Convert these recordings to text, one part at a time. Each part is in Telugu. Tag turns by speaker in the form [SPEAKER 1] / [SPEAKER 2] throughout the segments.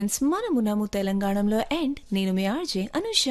[SPEAKER 1] ఫ్రెండ్స్ మనమున్నాము తెలంగాణలో అండ్ నేను మీ ఆర్జే అనుష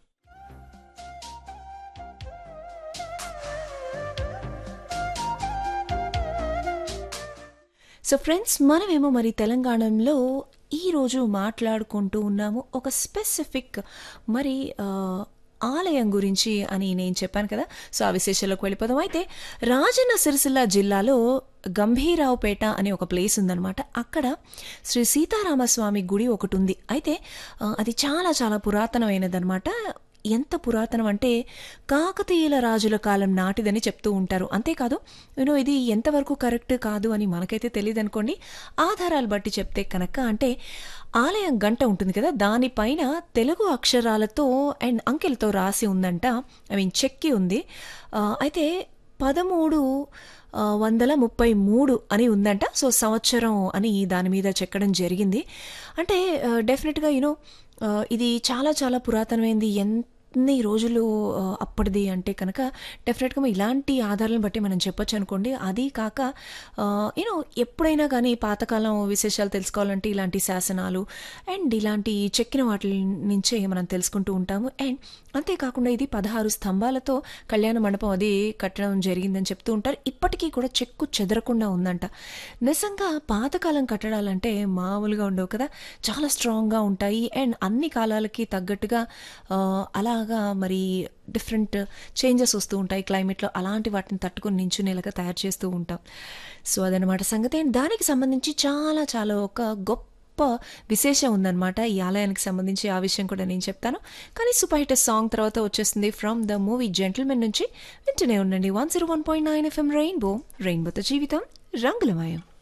[SPEAKER 1] సో ఫ్రెండ్స్ మనమేమో మరి తెలంగాణలో ఈరోజు మాట్లాడుకుంటూ ఉన్నాము ఒక స్పెసిఫిక్ మరి ఆ, ఆలయం గురించి అని నేను చెప్పాను కదా సో ఆ విశేషాలకు వెళ్ళిపోదాం అయితే రాజన్న సిరిసిల్ల జిల్లాలో గంభీరావుపేట అనే ఒక ప్లేస్ ఉందన్నమాట అక్కడ శ్రీ సీతారామస్వామి గుడి ఒకటి ఉంది అయితే ఆ, అది చాలా చాలా పురాతనమైనదన్నమాట ఎంత పురాతనం అంటే కాకతీయుల రాజుల కాలం నాటిదని చెప్తూ ఉంటారు అంతేకాదు యూనో ఇది ఎంతవరకు కరెక్ట్ కాదు అని మనకైతే తెలియదు అనుకోండి ఆధారాలు బట్టి చెప్తే కనుక అంటే ఆలయం గంట ఉంటుంది కదా దానిపైన తెలుగు అక్షరాలతో అండ్ అంకెలతో రాసి ఉందంట ఐ మీన్ చెక్కి ఉంది ఆ, అయితే పదమూడు ఆ, వందల ముప్పై మూడు అని ఉందంట సో సంవత్సరం అని దాని మీద చెక్కడం జరిగింది అంటే డెఫినెట్గా యూనో ఇది చాలా చాలా పురాతనమైంది ఎన్ని రోజులు ఆ, అప్పటిది అంటే కనుక డెఫినెట్గా ఇలాంటి ఆధారాలను బట్టి మనం చెప్పొచ్చు అనుకోండి అది కాక యూనో ఎప్పుడైనా కానీ పాతకాలం విశేషాలు తెలుసుకోవాలంటే ఇలాంటి శాసనాలు అండ్ ఇలాంటి చెక్కిన వాటి నుంచే మనం తెలుసుకుంటూ ఉంటాము అండ్ అంతేకాకుండా ఇది పదహారు స్తంభాలతో కళ్యాణ మండపం అది కట్టడం జరిగిందని చెప్తూ ఉంటారు ఇప్పటికీ కూడా చెక్కు చెదరకుండా ఉందంట నిజంగా పాతకాలం కట్టడాలంటే మామూలుగా ఉండవు కదా చాలా స్ట్రాంగ్గా ఉంటాయి అండ్ అన్ని కాలాలకి తగ్గట్టుగా ఆ, అలాగా మరి డిఫరెంట్ చేంజెస్ వస్తూ ఉంటాయి క్లైమేట్లో అలాంటి వాటిని తట్టుకొని నించునేలాగా తయారు చేస్తూ ఉంటాం సో అదనమాట సంగతి అండ్ దానికి సంబంధించి చాలా చాలా ఒక గొప్ప విశేషం ఉందన్నమాట ఈ ఆలయానికి సంబంధించి ఆ విషయం కూడా నేను చెప్తాను కానీ సూపర్ హిట్ సాంగ్ తర్వాత వచ్చేస్తుంది ఫ్రమ్ ద మూవీ జెంటిల్మెన్ నుంచి వింటూనే ఉండండి one zero one point nine FM rainbow రెయిన్బోతో జీవితం రంగులమయం